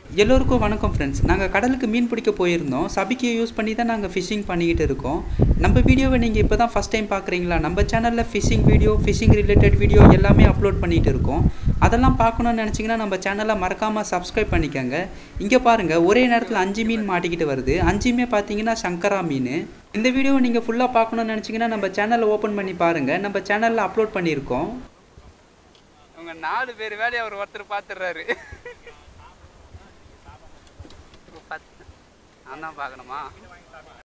எல்லோருக்கும் வணக்கம் ஃப்ரெண்ட்ஸ் நாங்கள் கடலுக்கு மீன் பிடிக்க போயிருந்தோம் சபிக்கியை யூஸ் பண்ணி தான் நாங்கள் ஃபிஷிங் பண்ணிக்கிட்டு இருக்கோம் நம்ம வீடியோவை நீங்கள் இப்போ தான் ஃபஸ்ட் டைம் பார்க்குறீங்களா நம்ம சேனலில் fishing video fishing related video எல்லாமே அப்லோட் பண்ணிகிட்டு இருக்கோம் அதெல்லாம் பார்க்கணும்னு நினச்சிங்கன்னா நம்ம சேனலை மறக்காமல் சப்ஸ்கிரைப் பண்ணிக்கோங்க இங்கே பாருங்கள் ஒரே நேரத்தில் அஞ்சு மீன் மாட்டிக்கிட்டு வருது அஞ்சுமே பார்த்தீங்கன்னா சங்கரா மீன் இந்த வீடியோவை நீங்கள் ஃபுல்லாக பார்க்கணும்னு நினச்சிங்கன்னா நம்ம சேனலை ஓப்பன் பண்ணி பாருங்கள் நம்ம சேனலில் அப்லோட் பண்ணியிருக்கோம் உங்க நாலு பேர் வேலையை அவர் ஒருத்தர் பார்த்துடுறாரு நான் தான் பார்க்கணுமா